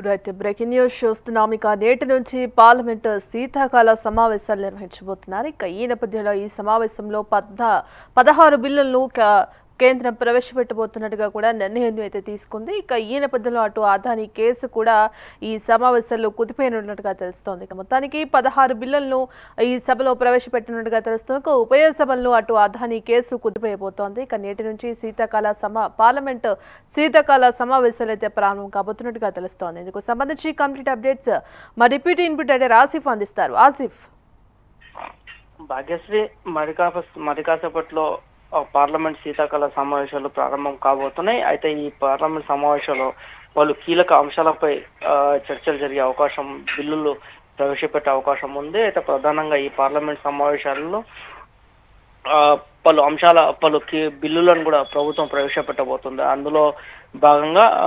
right breaking news చూస్తున్నాం ఇక నేటి నుంచి పార్లమెంట్ శీతాకాల సమావేశాలు నిర్వహించబోతున్నారు ఇక ఈ నేపథ్యంలో ఈ సమావేశంలో పద్ద పదహారు బిల్లులను క- కేంద్రం ప్రవేశపెట్టబోతున్నట్టుగా కూడా నిర్ణయం అయితే తీసుకుంది ఇక ఈ నేపథ్యంలో అటు అదాని కేసు కూడా ఈ సమావేశాల్లో కుదిపోయినట్టుగా తెలుస్తోంది ఇక మొత్తానికి పదహారు బిల్లులను ఈ సభలో ప్రవేశపెట్టినట్టుగా తెలుస్తుంది ఇక ఉభయ సభల్లో అటు అదాని కేసు కుదిపోయబోతోంది ఇక నేటి నుంచి శీతాకాల సమా పార్లమెంట్ శీతాకాల సమావేశాలు అయితే ప్రారంభం కాబోతున్నట్టుగా తెలుస్తోంది ఇందుకు సంబంధించి కంప్లీట్ అప్డేట్స్ మా డిప్యూటీ ఇన్పుట్ ఆసిఫ్ అందిస్తారు ఆసిఫ్ భాగ్యశ్రీ మరి కాప మరి కాసేపట్లో ఆ, పార్లమెంట్ శీతాకాల సమావేశాలు ప్రారంభం కాబోతున్నాయి అయితే ఈ పార్లమెంట్ సమావేశంలో వాళ్ళు కీలక అంశాలపై ఆ, చర్చలు జరిగే అవకాశం బిల్లులు ప్రవేశపెట్టే అవకాశం ఉంది అయితే ప్రధానంగా ఈ పార్లమెంట్ సమావేశాలలో ఆ, పలు అంశాల పలు కీ- బిల్లులను కూడా ప్రభుత్వం ప్రవేశపెట్టబోతుంది అందులో భాగంగా ఆ,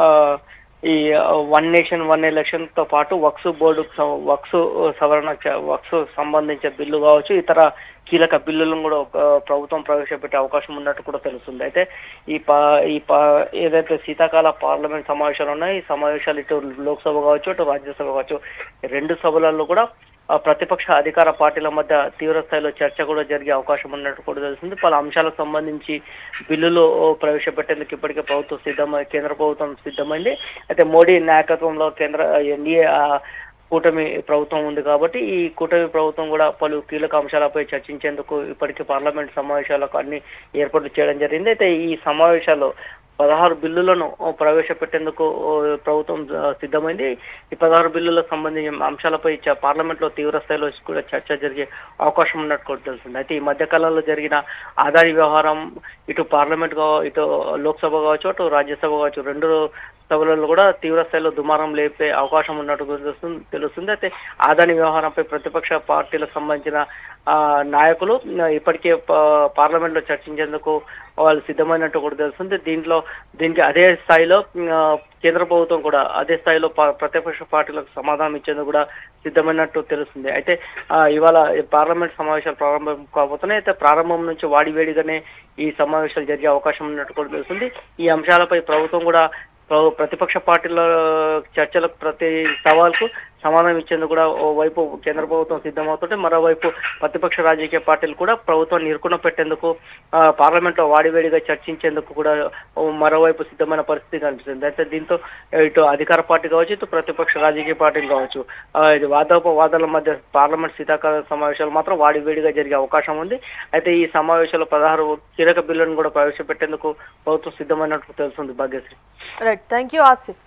ఈ వన్ నేషన్ వన్ ఎలక్షన్ తో పాటు వక్స్ బోర్డు స- వక్స్ సవరణ చ- వక్స్ సంబంధించిన బిల్లు కావచ్చు ఇతర కీలక బిల్లులను కూడా ఒక ప్రభుత్వం ప్రవేశపెట్టే అవకాశం ఉన్నట్టు కూడా తెలుస్తుంది అయితే ఈ పా ఈ పా ఏదైతే శీతాకాల పార్లమెంట్ సమావేశాలు ఉన్నాయో ఈ సమావేశాలు ఇటు లోక్సభ కావచ్చు ఇటు రాజ్యసభ కావచ్చు ఈ రెండు సభలలో కూడా ఆ, ప్రతిపక్ష అధికార పార్టీల మధ్య తీవ్ర స్థాయిలో చర్చ కూడా జరిగే అవకాశం ఉన్నట్టు కూడా తెలుస్తుంది పలు అంశాలకు సంబంధించి బిల్లులు ప్రవేశపెట్టేందుకు ఇప్పటికే ప్రభుత్వం సిద్ధమై కేంద్ర ప్రభుత్వం సిద్ధమైంది అయితే మోడీ నాయకత్వంలో కేంద్ర ఎన్డీఏ కూటమి ప్రభుత్వం ఉంది కాబట్టి ఈ కూటమి ప్రభుత్వం కూడా పలు కీలక అంశాలపై చర్చించేందుకు ఇప్పటికే పార్లమెంట్ సమావేశాలకు అన్ని ఏర్పాట్లు చేయడం జరిగింది అయితే ఈ సమావేశాల్లో పదహారు బిల్లులను ప్రవేశపెట్టేందుకు ప్రభుత్వం ఆ, సిద్ధమైంది ఈ పదహారు బిల్లులకు సంబంధించిన అంశాలపై చ- పార్లమెంట్ లో తీవ్ర స్థాయిలో కూడా చర్చ జరిగే అవకాశం ఉన్నట్టు కూడా తెలుస్తుంది అయితే ఈ మధ్య కాలంలో జరిగిన ఆదాయ వ్యవహారం ఇటు పార్లమెంట్ కావ ఇటు లోక్సభ కావచ్చు అటు రాజ్యసభ కావచ్చు రెండు సభలలో కూడా తీవ్ర స్థాయిలో దుమారం లేపే అవకాశం ఉన్నట్టు కూడా తెలుస్తుంది తెలుస్తుంది అయితే ఆదాని వ్యవహారంపై ప్రతిపక్ష పార్టీలకు సంబంధించిన ఆ, నాయకులు ఆ, ఇప్పటికే ప- పార్లమెంట్ లో చర్చించేందుకు వాళ్ళు సిద్ధమైనట్టు కూడా తెలుస్తుంది దీంట్లో దీనికి అదే స్థాయిలో ఆ, కేంద్ర ప్రభుత్వం కూడా అదే స్థాయిలో ప- ప్రతిపక్ష పార్టీలకు సమాధానం ఇచ్చేందుకు కూడా సిద్ధమైనట్టు తెలుస్తుంది అయితే ఆ, ఇవాళ ఈ పార్లమెంట్ సమావేశాలు ప్రారంభం కాబోతున్నాయి అయితే ప్రారంభం నుంచి వాడివేడిగానే ఈ సమావేశాలు జరిగే అవకాశం ఉన్నట్టు కూడా తెలుస్తుంది ఈ అంశాలపై ప్రభుత్వం కూడా ప్ర- ప్రతిపక్ష పార్టీల చర్చలకు ప్రతి సవాల్కు సమాధానం ఇచ్చేందుకు కూడా ఓ వైపు కేంద్ర ప్రభుత్వం సిద్ధమవుతుంటే మరోవైపు ప్రతిపక్ష రాజకీయ పార్టీలు కూడా ప్రభుత్వాన్ని ఇరుకున పెట్టేందుకు ఆ, పార్లమెంట్ లో వాడివేడిగా చర్చించేందుకు కూడా ఓ మరోవైపు సిద్ధమైన పరిస్థితి కనిపిస్తుంది అయితే దీంతో ఇటు అధికార పార్టీ కావచ్చు ఇటు ప్రతిపక్ష రాజకీయ పార్టీలు కావచ్చు ఆ, ఇది వాదోపవాదాల మధ్య పార్లమెంట్ శీతాకాల సమావేశాలు మాత్రం వాడివేడిగా జరిగే అవకాశం ఉంది అయితే ఈ సమావేశాల్లో పదహారు కీలక బిల్లులను కూడా ప్రవేశపెట్టేందుకు ప్రభుత్వం సిద్ధమైనట్టు తెలుస్తుంది Bhagyashree right thank you Asif